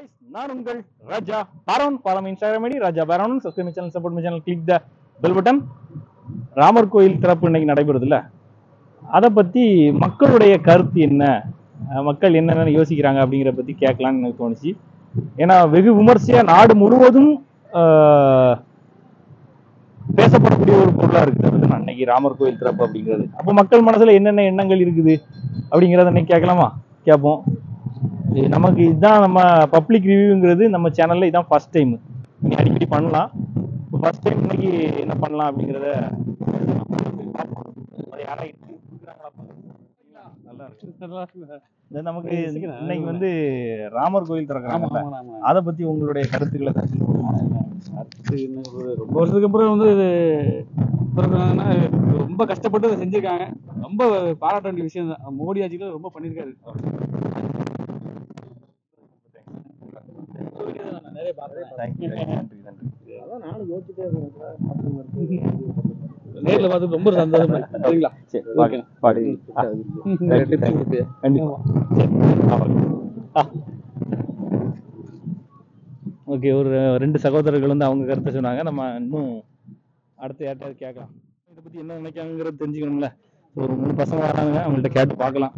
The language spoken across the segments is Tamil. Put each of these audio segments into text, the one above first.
guys, நான் உங்கள் Raja Paravan follow Instagram ID Raja Paravan subscribe channel support my channel click the bell button Ramar கோயில் திறப்பு இன்னைக்கு நடைபெறுது இல்ல அதை பத்தி மக்களுடைய கருத்து என்ன அஹ் மக்கள் என்னென்ன யோசிக்கிறாங்க அப்படிங்கிற பத்தி கேட்கலாம்னு எனக்கு தோணுச்சு ஏன்னா வெகு விமர்சையா நாடு முழுவதும் ஆஹ், பேசப்படக்கூடிய ஒரு பொருளா இருக்குது அதுதான் அன்னைக்கு ராமர் கோயில் திறப்பு அப்படிங்கிறது அப்போ மக்கள் மனசுல என்னென்ன எண்ணங்கள் இருக்குது அப்படிங்கிறத இன்னைக்கு கேட்கலாமா கேட்போம் இது நமக்கு இதுதான் நம்ம பப்ளிக் ரிவ்யூங்கிறது நம்ம சேனல்ல இதான் ஃபர்ஸ்ட் டைம் நீ அடிக்கடி பண்ணலாம் இப்போ ஃபர்ஸ்ட் டைம் இன்னைக்கு என்ன பண்ணலாம் அப்படிங்கிறத பார்ப்போம். அது யாரா இருக்கு, கொடுக்குறாங்களா பாருங்க. நல்லா இருக்கு இது நமக்கு இன்னைக்கு வந்து ராமர் கோயில் திறக்கிறாங்கல்ல அதை பத்தி உங்களுடைய கருத்துக்களை கொஞ்சம் சொல்லுங்க. அடுத்து என்ன சொல்றது, ரொம்ப வருஷத்துக்கு அப்புறம் வந்து இது திறக்கிறாங்கன்னா, ரொம்ப கஷ்டப்பட்டு அதை செஞ்சிருக்காங்க ரொம்ப பாராட்ட வேண்டிய விஷயம் தான் மோடி ஆட்சியில ரொம்ப பண்ணியிருக்காரு நிறைய Thank you, thank you, நன்றி நன்றி நேர்ல பார்த்து ரொம்ப சந்தோஷம் சரிங்களா சரி பாடு பாடு ஆ. Thank you, thank you. கண்டிப்பா ஓகே ஒரு ரெண்டு சகோதரர்கள் வந்து அவங்க கருத்தை சொன்னாங்க நம்ம இன்னும் அடுத்து யார்ட்டையாவது கேட்கலாம் இதை பத்தி என்ன நினைக்காங்கிறது தெரிஞ்சுக்கணும்ல ஒரு மூணு பசங்க வராங்க அவங்கள்ட்ட கேட்டு பார்க்கலாம்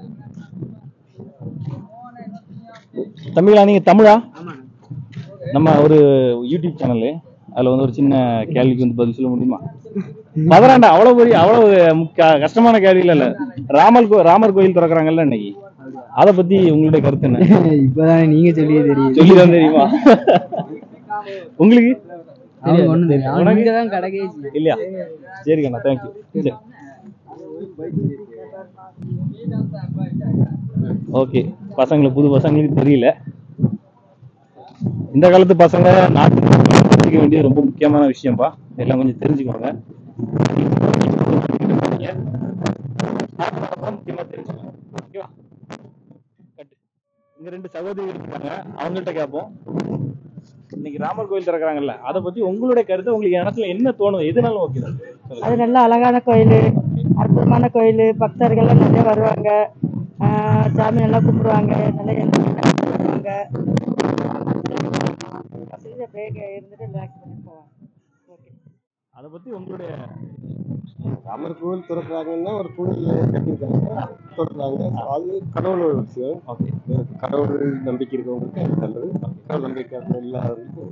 தம்பிகளா நீங்க தமிழா நம்ம ஒரு யூடியூப் சேனலு அதுல வந்து ஒரு சின்ன கேள்விக்கு வந்து பதில் சொல்ல முடியுமா பதறாண்டா அவ்வளவு பெரிய அவ்வளவு முக்க- கஷ்டமான கேள்வி இல்ல ராமர் கோ ராமர் கோயில் திறக்கறாங்கல்ல இன்னைக்கு அத பத்தி உங்களுடைய கருத்து என்ன இப்பதான் நீங்க சொல்லியே தெரியும் சொல்லிதான் தெரியுமா உங்களுக்கு அவங்க ஒண்ணும் தெரியும் உனக்கு? அவங்க தான் கடைக்கே இல்லையா சரி கண்ணா தேங்க்யூ சரி ஓகே பசங்களுக்கு புது பசங்களுக்கு தெரியல இந்த காலத்து பசங்க நாட்டுக்கு தெரிஞ்சுக்க வேண்டியது ரொம்ப முக்கியமான விஷயம்ப்பா எல்லாம் கொஞ்சம் தெரிஞ்சுக்கோங்க முக்கியமா தெரிஞ்சுக்கோங்க ஓகேவா கட்டு இங்க ரெண்டு சகோதரிகள் இருக்காங்க அவங்கள்ட்ட கேட்போம் இன்னைக்கு ராமர் கோயில் திறக்கறாங்கல்ல அதை பத்தி உங்களுடைய கருத்து உங்களுக்கு இடத்துல என்ன தோணும் எதுனாலும் ஓகே தான் அது நல்ல அழகான கோயில் அற்புதமான கோயில் பக்தர்கள்லாம் நிறைய வருவாங்க ஆஹ் சாமி நல்லா கும்பிடுவாங்க நல்லா எண்ணெய் கும்பிடுவாங்க வசதியாக அப்படியே இருந்துட்டு ரிலாக்ஸ் பண்ணிட்டு போவாங்க ஓகே அதை பத்தி உங்களுடைய ராமர் கோவில் திறக்கிறாங்கன்னா ஒரு கோயில் கட்டியிருக்காங்க திறக்கிறாங்க அது கடவுளோட விஷயம் ஓகே கடவுள் நம்பிக்கை இருக்கவங்களுக்கு அது நல்லது கடவுள் நம்பிக்கை இல்லாதவங்களுக்கு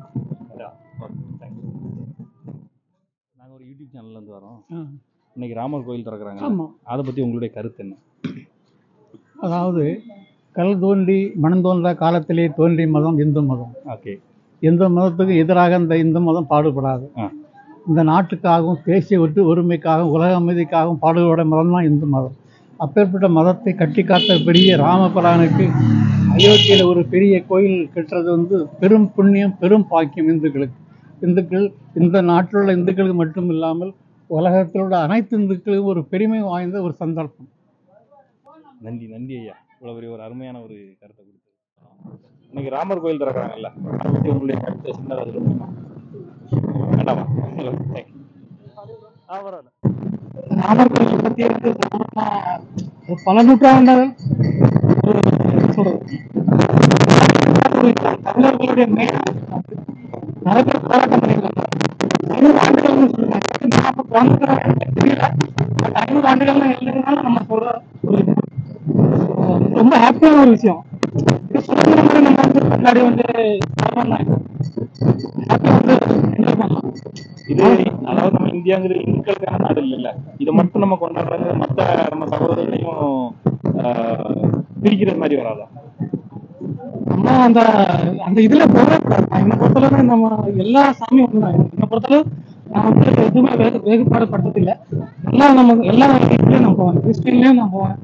நாங்க ஒரு யூடியூப் சேனல்ல இருந்து வரோம் இன்னைக்கு ராமர் கோயில் திறக்கறாங்க ஆமா. அதை பத்தி உங்களுடைய கருத்து என்ன அதாவது கல் தோன்றி மனம் தோன்றா காலத்திலே தோன்றிய மதம் இந்து மதம் ஓகே எந்த மதத்துக்கு எதிராக இந்த இந்து மதம் பாடுபடாது ஆ. இந்த நாட்டுக்காகவும் தேசிய ஒட்டு ஒருமைக்காகவும் உலக அமைதிக்காகவும் பாடுபட மதம் தான் இந்து மதம் அப்பேற்பட்ட மதத்தை கட்டி காத்த பெரிய ராமபிரானுக்கு அயோத்தியில் ஒரு பெரிய கோயில் கட்டுறது வந்து பெரும் புண்ணியம் பெரும் பாக்கியம் இந்துக்களுக்கு இந்துக்கள் இந்த நாட்டில் உள்ள இந்துக்களுக்கு மட்டும் இல்லாமல் உலகத்தில் உள்ள அனைத்து இந்துக்களுக்கும் ஒரு பெருமை வாய்ந்த ஒரு சந்தர்ப்பம் நன்றி நன்றி ஐயா இவ்வளவு பெரிய ஒரு அருமையான ஒரு கருத்தை கொடுத்தது இன்னைக்கு ராமர் கோயில் திறக்கறாங்கல்ல அதை பத்தி உங்களுடைய கருத்தை சின்னதா சொல்ல முடியுமா வேண்டாமா Thank you. ஆ, பரவாயில்ல. ராமர் கோயிலை பற்றி இருக்கு சொல்லணும்னா, ஒரு பல நூற்றாண்டு ஒரு என்ன சொல்றது ஒரு தமிழர்களுடைய மேல் நிறைய பேர் போராட்டம் பண்ணியிருக்காங்க ஐநூறு ஆண்டுகள்னு சொல்லுவாங்க நாற்பது ஆண்டுகள் எனக்கு தெரியல பட் ஐநூறு ஆண்டுகள்லாம் இல்லைனாலும் நம்ம சொல்ற ஒரு இது So, ரொம்ப ஹாப்பியான ஒரு விஷயம் இது சுதந்திரம் மாதிரி நம்ம வந்து முன்னாடி வந்து ஹாப்பியாக வந்து என்ஜாய் பண்ணலாம் இது அதாவது நம்ம இந்தியாங்கிறது இந்துக்களுக்கான நாடு இல்லைல்ல இதை மட்டும் நம்ம கொண்டாடுறது மத்த நம்ம சகோதரர்களையும் ஆஹ், பிரிக்கிற மாதிரி வராதா நம்ம அந்த அந்த இதுல போகவே கூடாது என்னை பொறுத்தளவு நம்ம எல்லா சாமியும் ஒண்ணுதான் என்னை பொறுத்தளவு நான் வந்து எதுவுமே வேக வேறுபாடுபடுறது இல்லை எல்லாம் நம்ம எல்லா இதுலயும் நான் போவேன் கிறிஸ்டின்லயும் நான் போவேன்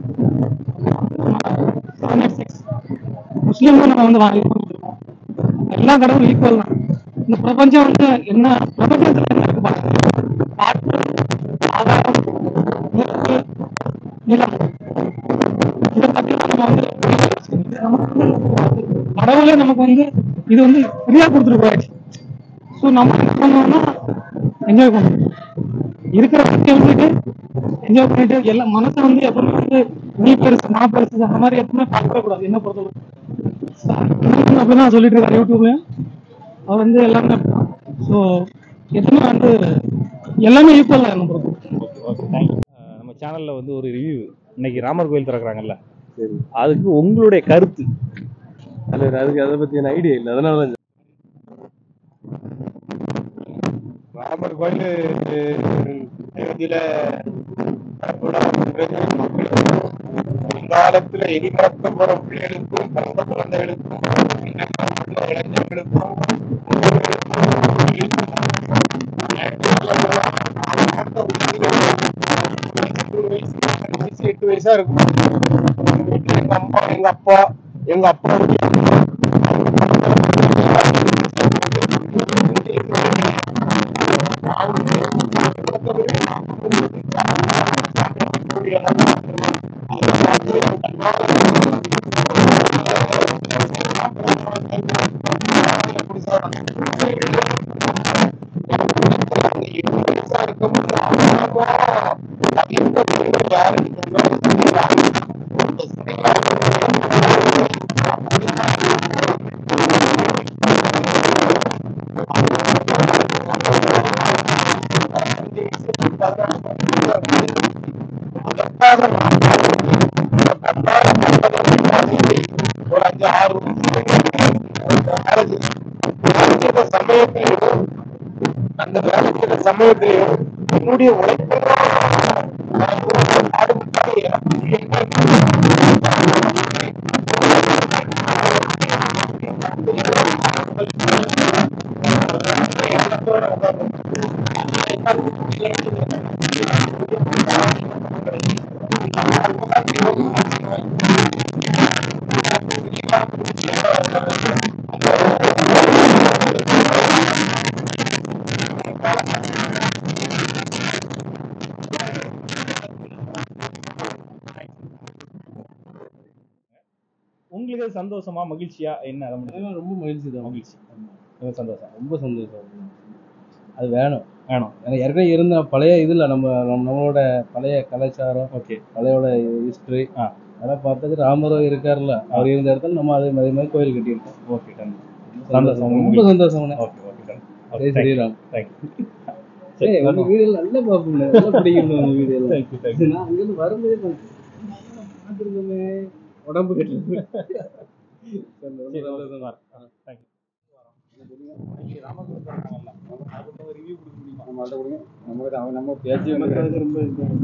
முஸ்லீம்ல நம்ம வந்து வாங்கி இருக்கோம் எல்லா கடவுளும் ஈக்குவல் தான் இந்த பிரபஞ்சம் வந்து என்ன பிரபஞ்சத்துல என்ன இருக்கு பாருங்க காற்று ஆகாயம் நெருப்பு நிலம் இதை பத்தி நம்ம வந்து இது நமக்கு வந்து கடவுளே நமக்கு வந்து இது வந்து ஃப்ரீயா கொடுத்துட்டு போயாச்சு ஸோ நம்ம என்ன பண்ணோம்னா என்ஜாய் பண்ணணும் இருக்கிற பத்தி வந்துட்டு என்ஜாய் பண்ணிட்டு எல்லாம் மனசை வந்து எப்பவுமே வந்து நீ பெருசு நான் பெருசு அந்த மாதிரி எப்பவுமே பார்க்கவே கூடாது என்ன பொறுத்தவரை அப்படி தான் சொல்லிட்டு இருக்காரு யூடியூப்லயும் அவர் வந்து எல்லாமே ஸோ எதுவுமே வந்து எல்லாமே ஈக்குவல் தான் என்ன பொறுத்து ஓகே ஓகே தேங்க்யூ நம்ம சேனல்ல வந்து ஒரு ரிவ்யூ இன்னைக்கு ராமர் கோயில் திறக்கிறாங்கல்ல சரி அதுக்கு உங்களுடைய கருத்து தலைவர் அதுக்கு அதை பத்தி எனக்கு ஐடியா இல்லை அதனால தான் ராமர் கோயில் இதில் காலத்துல எலி வளர்க்க போற பிள்ளைகளுக்கும் பிறந்த குழந்தைகளுக்கும் உள்ள இளைஞர்களுக்கும் வயசு எட்டு வயசா இருக்கும் எங்க வீட்டுல எங்க அம்மா எங்க அப்பா எங்க அப்பா ஒரு அஞ்சு ஆறு வேலைக்கிற சமயத்திலையும் அந்த வேலைக்கிற சமயத்திலையும் என்னுடைய உழைப்பு பாடுபட்டாலே எனக்கு என்ன உங்களுக்கு அது சந்தோஷமா மகிழ்ச்சியா என்ன அதை மட்டும் ரொம்ப மகிழ்ச்சி தான் மகிழ்ச்சி ரொம்ப சந்தோஷம் ரொம்ப சந்தோஷம் அது வேணும் வேணும் ஏன்னா ஏற்கனவே இருந்த பழைய இதில் நம்ம நம்ம- நம்மளோட பழைய கலாச்சாரம் ஓகே பழையோட ஹிஸ்ட்ரி ஆ. அதெல்லாம் பார்த்தது ராமரும் இருக்காருல்ல அவர் இருந்த இடத்துல நம்ம அதே அதே மாதிரி கோயில் கட்டியிருக்கோம் ஓகே டன் சந்தோஷம். ரொம்ப சந்தோஷம் okay okay done Jai Shriram thank you ஏய் உங்க வீடியோ நல்லா பார்ப்போம் நல்லா பிடிக்கும் உங்க வீடியோ தேங்க்யூ தேங்க்யூ நான் அங்கிருந்து வரும்போதே பார்த்துருக்கோமே உடம்பு கட்டு நம்ம பேச்சு ரொம்ப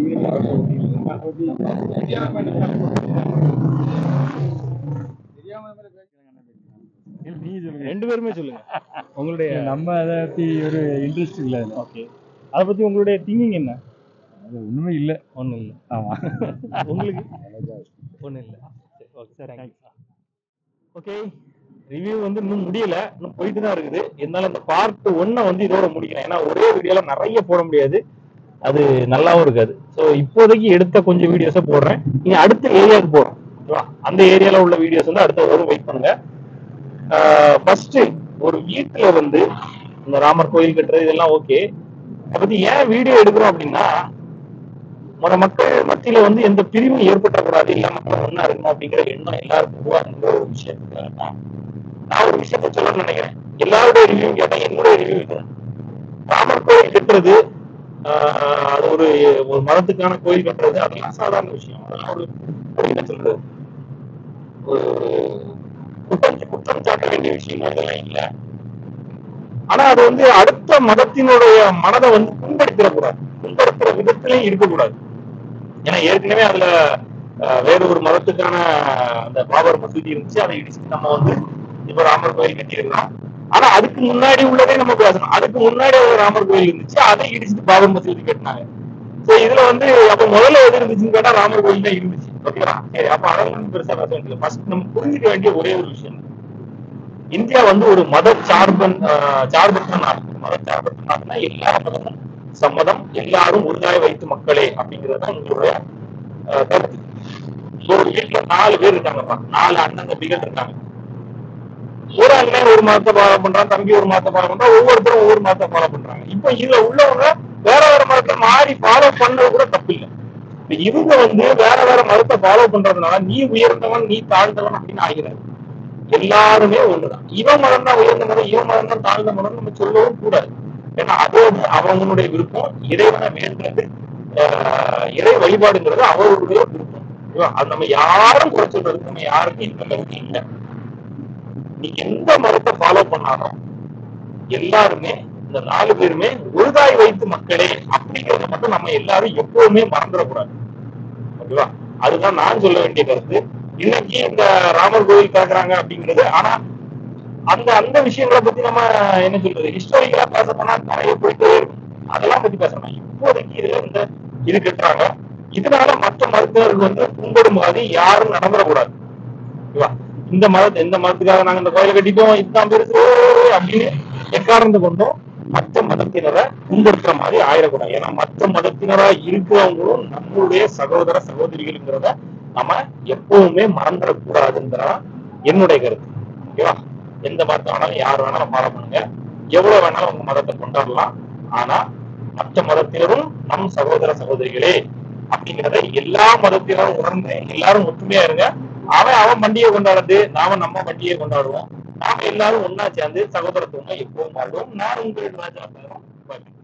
ரெண்டு பேருமே சொல்லுங்க உங்களுடைய நம்ம அதை பத்தி ஒரு இன்ட்ரெஸ்ட் இல்லை ஓகே அதை பத்தி உங்களுடைய திங்கிங் என்ன அது ஒண்ணுமே இல்லை ஒண்ணும் இல்ல ஆமா உங்களுக்கு ஒண்ணும் இல்ல சரி okay sir thanks okay review வந்து இன்னும் முடியல இன்னும் போயிட்டு தான் இருக்குது இருந்தாலும் அந்த பார்ட் ஒன்னை வந்து இதோட முடிக்கிறேன் ஏன்னா ஒரே வீடியோல நிறைய போட முடியாது அது நல்லாவும் இருக்காது ஸோ இப்போதைக்கு எடுத்த கொஞ்சம் வீடியோஸை போடுறேன் இனி அடுத்த ஏரியாவுக்கு போறோம் ஓகேவா அந்த ஏரியால உள்ள வீடியோஸ் வந்து அடுத்த வரும் வெயிட் பண்ணுங்க ஃபர்ஸ்ட் ஒரு வீட்டுல வந்து இந்த ராமர் கோயில் கட்டுறது இதெல்லாம் ஓகே அதை பத்தி ஏன் வீடியோ எடுக்கிறோம் அப்படின்னா மற்ற மக்கள் மத்தியில வந்து எந்த பிரிவும் ஏற்பட்டக்கூடாது எல்லா மக்களும் ஒண்ணா இருக்கணும் அப்படிங்கிற எண்ணம் எல்லாருக்கும் உருவாக்குங்கிற ஒரு விஷயத்துக்காக தான் நான் ஒரு விஷயத்த சொல்லணும்னு நினைக்கிறேன் எல்லாருடைய ரிவ்யூ கேட்டேன் என்னுடைய ரிவ்யூ இது ராமர் கோயில் கட்டுறது ஆஹ், அது ஒரு ஒரு மதத்துக்கான கோயில் கட்டுறது அதெல்லாம் சாதாரண விஷயம் அதெல்லாம் ஒரு ஒரு என்ன சொல்றது ஒரு குற்றம் குற்றம் சாட்ட வேண்டிய விஷயம் அதெல்லாம் இல்லை ஆனா அது வந்து அடுத்த மதத்தினுடைய மனதை வந்து புண்படுத்திடக்கூடாது புண்படுத்துற விதத்திலையும் இருக்கக்கூடாது ஏன்னா ஏற்கனவே அதுல அஹ், வேற ஒரு மதத்துக்கான அந்த பாபர் மசூதி இருந்துச்சு அதை இடிச்சுட்டு நம்ம வந்து இப்ப ராமர் கோயில் கட்டியிருக்கிறோம் ஆனா அதுக்கு முன்னாடி உள்ளதே நம்ம பேசணும் அதுக்கு முன்னாடி ஒரு ராமர் கோயில் இருந்துச்சு அதை இடிச்சுட்டு பாபர் மசூதி கட்டினாங்க சோ இதுல வந்து அப்ப முதல்ல எது இருந்துச்சுன்னு கேட்டா ராமர் கோயில் தான் இருந்துச்சு ஓகேவா சரி அப்ப அதெல்லாம் வந்து பெருசா பேச வேண்டியது ஃபர்ஸ்ட் நம்ம புரிஞ்சுக்க வேண்டிய ஒரே ஒரு விஷயம் இந்தியா வந்து ஒரு மத சார்பன் ஆஹ், சார்பற்ற நாடு மத சார்பற்ற நாடுனா எல்லா மதமும் சம்மதம் எல்லாரும் ஒருதாய் வைத்து மக்களே அப்படிங்கிறது தான் உங்களுடைய ஆஹ், கருத்து ஒரு வீட்டுல நாலு பேர் இருக்காங்கப்பா நாலு அண்ணன் தம்பிகள் இருக்காங்க ஒரு அண்ணன் ஒரு மதத்தை ஃபாலோ பண்றான் தம்பி ஒரு மதத்தை ஃபாலோ பண்றான் ஒவ்வொருத்தரும் ஒவ்வொரு மதத்தை ஃபாலோ பண்றாங்க இப்போ இதுல உள்ளவங்க வேற வேற மதத்தை மாறி ஃபாலோ பண்றது கூட தப்பு இல்லை இப்ப இவங்க வந்து வேற வேற மதத்தை ஃபாலோ பண்றதுனால நீ உயர்ந்தவன் நீ தாழ்ந்தவன் அப்படின்னு ஆகிறாரு எல்லாருமே ஒண்ணுதான் இவன் மதம் தான் உயர்ந்த மதம் இவன் மதம் தான் தாழ்ந்த மதம் நம்ம சொல்லவும் கூடாது ஏன்னா அது வந்து அவங்களுடைய விருப்பம் இறைவனை வேண்டது ஆஹ் இறை வழிபாடுங்கிறது அவர்களுடைய விருப்பம் ஓகேவா? அது நம்ம யாரும் குறை சொல்றதுக்கு நம்ம யாருக்கும் இந்த அளவுக்கு இல்லை நீ எந்த மதத்தை ஃபாலோ பண்ணாலும் எல்லாருமே இந்த நாலு பேருமே ஒருதாய் வைத்து மக்களே அப்படிங்கறத மட்டும் நம்ம எல்லாரும் எப்பவுமே மறந்துடக்கூடாது ஓகேவா அதுதான் நான் சொல்ல வேண்டிய கருத்து இன்னைக்கு இந்த ராமர் கோவில் திறக்கிறாங்க அப்படிங்கிறது ஆனா அந்த அந்த விஷயங்களை பத்தி நம்ம என்ன சொல்றது ஹிஸ்டாரிக்கலா பேச போனா நிறைய போயிட்டு அதெல்லாம் பத்தி பேசணும் இப்போதைக்கு இதுல இந்த இது கட்டுறாங்க இதனால மற்ற மருத்துவர்கள் வந்து புண்படும் மாதிரி யாரும் நடந்துடக்கூடாது ஓகேவா இந்த மதத்தை இந்த மதத்துக்காக நாங்க இந்த கோயிலை கட்டிட்டோம் இதுதான் பெருசு அப்படின்னு எக்காரணத்தை கொண்டும் மற்ற மதத்தினரை புண்படுத்துற மாதிரி ஆயிடக்கூடாது ஏன்னா மற்ற மதத்தினரா இருக்கிறவங்களும் நம்மளுடைய சகோதர சகோதரிகள்ங்கிறத நம்ம எப்பவுமே மறந்துடக்கூடாதுங்கிறதா என்னுடைய கருத்து ஓகேவா எந்த மதத்தை வேணாலும் யார் வேணாலும் ஃபாலோ பண்ணுங்க எவ்வளவு வேணாலும் உங்க மதத்தை கொண்டாடலாம் ஆனா மற்ற மதத்தினரும் நம் சகோதர சகோதரிகளே அப்படிங்கிறத எல்லா மதத்தினரும் உணர்ந்து எல்லாரும் ஒற்றுமையா இருங்க அவன் அவன் பண்டிகை கொண்டாடுறது நாம நம்ம பண்டிகை கொண்டாடுவோம் நாம எல்லாரும் ஒன்னா சேர்ந்து சகோதரத்துவமா எப்பவும் வாழ்வோம் நான் உங்கள் ராஜா பேரும். Bye.